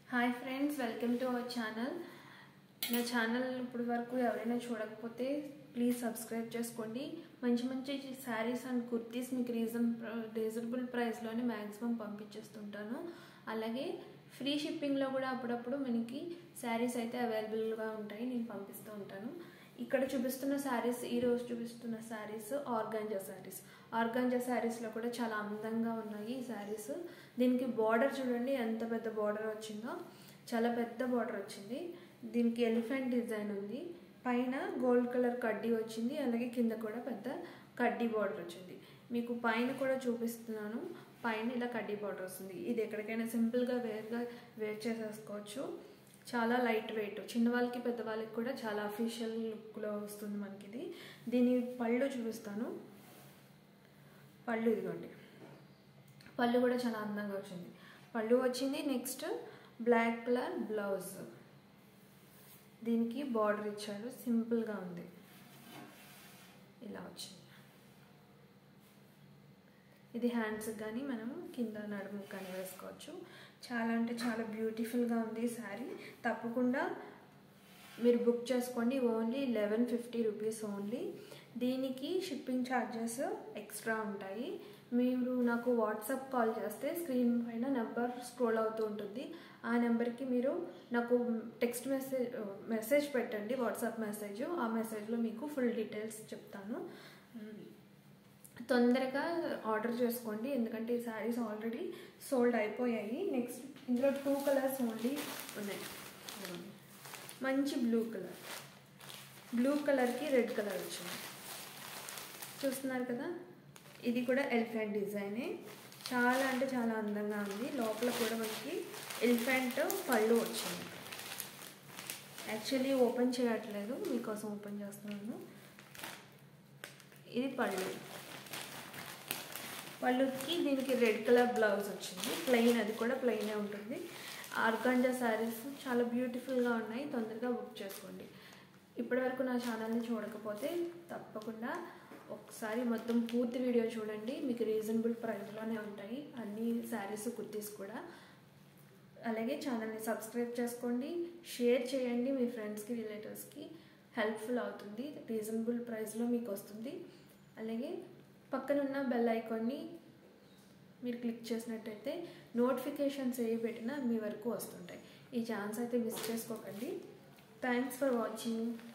hi friends welcome to our channel నా channel ఇప్పటి వరకు ఎవరైనా చూడకపోతే ప్లీజ్ సబ్స్క్రైబ్ చేసుకోండి మంచి మంచి శారీస్ అండ్ కుర్తీస్ మీకు రీజన్ రీజనబుల్ ప్రైస్లోనే మ్యాక్సిమం పంపించేస్తుంటాను అలాగే ఫ్రీ షిప్పింగ్లో కూడా అప్పుడప్పుడు మనకి శారీస్ అయితే అవైలబుల్గా ఉంటాయి నేను పంపిస్తూ ఉంటాను ఇక్కడ చూపిస్తున్న శారీస్ ఈ రోజు చూపిస్తున్న శారీస్ ఆర్గాంజా శారీస్ ఆర్గాంజా శారీస్లో కూడా చాలా అందంగా ఉన్నాయి ఈ శారీస్ దీనికి బార్డర్ చూడండి ఎంత పెద్ద బార్డర్ వచ్చిందో చాలా పెద్ద బార్డర్ వచ్చింది దీనికి ఎలిఫెంట్ డిజైన్ ఉంది పైన గోల్డ్ కలర్ కడ్డీ వచ్చింది అలాగే కింద కూడా పెద్ద కడ్డీ బార్డర్ వచ్చింది మీకు పైన కూడా చూపిస్తున్నాను పైన ఇలా కడ్డీ బార్డర్ వస్తుంది ఇది ఎక్కడికైనా సింపుల్గా వేర్గా వేర్ చేసేసుకోవచ్చు చాలా లైట్ వెయిట్ చిన్నవాళ్ళకి పెద్దవాళ్ళకి కూడా చాలా అఫీషియల్ లుక్లో వస్తుంది మనకి ఇది దీని పళ్ళు చూపిస్తాను పళ్ళు ఇదిగోండి పళ్ళు కూడా చాలా అందంగా వచ్చింది పళ్ళు వచ్చింది నెక్స్ట్ బ్లాక్ కలర్ బ్లౌజ్ దీనికి బార్డర్ ఇచ్చారు సింపుల్గా ఉంది ఇలా వచ్చింది ఇది హ్యాండ్స్కి కానీ మనం కింద నడుము కానీ వేసుకోవచ్చు చాలా అంటే చాలా బ్యూటిఫుల్గా ఉంది ఈ శారీ తప్పకుండా మీరు బుక్ చేసుకోండి only eleven fifty rupees only దీనికి షిప్పింగ్ ఛార్జెస్ ఎక్స్ట్రా ఉంటాయి మీరు నాకు వాట్సాప్ కాల్ చేస్తే స్క్రీన్ పైన నెంబర్ స్క్రోల్ అవుతూ ఉంటుంది ఆ నెంబర్కి మీరు నాకు టెక్స్ట్ మెసేజ్ మెసేజ్ పెట్టండి వాట్సాప్ మెసేజ్ ఆ మెసేజ్లో మీకు ఫుల్ డీటెయిల్స్ చెప్తాను తొందరగా ఆర్డర్ చేసుకోండి ఎందుకంటే ఈ శారీస్ ఆల్రెడీ సోల్డ్ అయిపోయాయి నెక్స్ట్ ఇందులో టూ కలర్స్ ఓన్లీ ఉన్నాయి మంచి బ్లూ కలర్ బ్లూ కలర్కి రెడ్ కలర్ వచ్చింది చూస్తున్నారు కదా ఇది కూడా ఎలిఫెంట్ డిజైనే చాలా అంటే చాలా అందంగా ఉంది లోపల కూడా మనకి ఎలిఫెంట్ పళ్ళు వచ్చింది యాక్చువల్లీ ఓపెన్ చేయట్లేదు మీకోసం ఓపెన్ చేస్తున్నాను ఇది పళ్ళు పళ్ళుకి దీనికి రెడ్ కలర్ బ్లౌజ్ వచ్చింది ప్లెయిన్ అది కూడా ప్లెయినే ఉంటుంది ఆర్గాంజా శారీస్ చాలా బ్యూటిఫుల్గా ఉన్నాయి తొందరగా బుక్ చేసుకోండి ఇప్పటివరకు నా ఛానల్ని చూడకపోతే తప్పకుండా ఒకసారి మొత్తం పూర్తి వీడియో చూడండి మీకు రీజనబుల్ ప్రైస్లోనే ఉంటాయి అన్ని శారీస్ కుర్తీస్ కూడా అలాగే ఛానల్ని సబ్స్క్రైబ్ చేసుకోండి షేర్ చేయండి మీ ఫ్రెండ్స్కి రిలేటివ్స్కి హెల్ప్ఫుల్ అవుతుంది రీజనబుల్ ప్రైస్లో మీకు వస్తుంది అలాగే పక్కనున్న బెల్ ఐకాన్ని మీరు క్లిక్ చేసినట్టయితే నోటిఫికేషన్స్ ఏ పెట్టినా మీ వరకు వస్తుంటాయి ఈ ఛాన్స్ అయితే మిస్ చేసుకోకండి థ్యాంక్స్ ఫర్ వాచింగ్